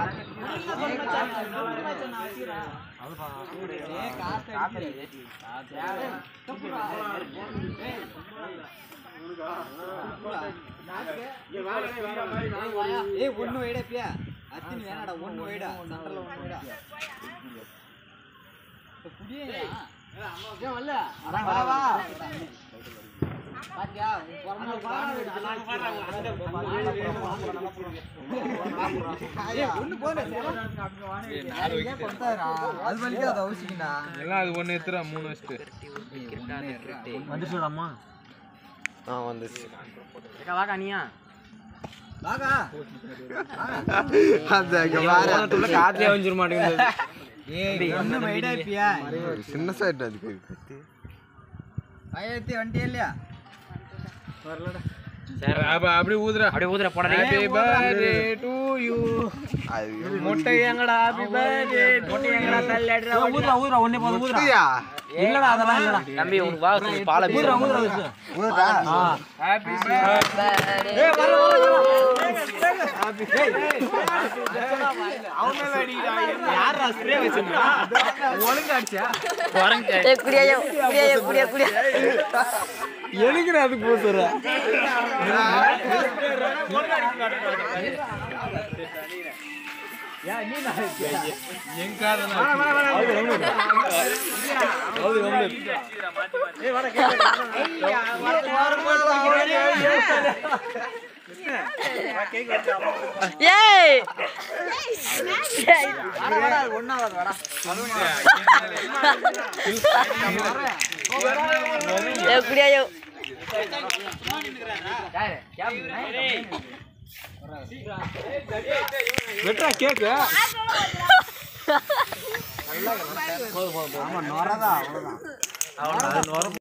ஏய் ஒண்ணு வைடா பியா அத்தினி வேணாடா ஒண்ணு வைடா சென்டர்ல ஒண்ணு வைடா புடியா ஏன் வரல வா வா பாத்தியா உன் பிறந்த ஒண்ணு போல அது வலிக்காத அவசியம்டா எல்லாம் அது ஒன்று எடுத்துடா மூணு வச்சுட்டு வந்துச்சுடாமா ஆ வந்துச்சு வாக்கா நீயா வாகா அந்த இங்க பாரு. காத்துலயே வந்துட மாட்டேங்குது ஏய் ஒண்ணு வைடா பியா ஒரு சின்ன சைட் அதுக்கு ஆயிரத்தி வண்டி இல்லையா அப்ப அப்படி ஊதுறா அப்படியே ஊதுற போட ஹாப்பி பர்த்டே டு யூ அது முட்டை எங்கடா ஹாப்பி பர்த்டே முட்டை எங்கடா தள்ளடா ஊதுறா ஊதுறா ஒண்ணே போதும் ஊதுறா ஊதுறியா? இல்லடா அதெல்லாம் இல்லடா தம்பி உனக்கு வா பால ஊதுறா ஊதுறா ஊதுறா ஊதுடா? ஹாப்பி பர்த்டே யாரா ஸ்ப்ரே வச்சிருக்கா ஒழுங்காச்சா ஏய் குடியா குடியா குடியா குடியா எதுக்குடா அதுக்கு போசுற எங்க காதனா ஏய் ஒன்னாவது வாடா ஏய் குடியா வெட்றா கேக்கு ஆமா நொறதா அவ்வளவுதான்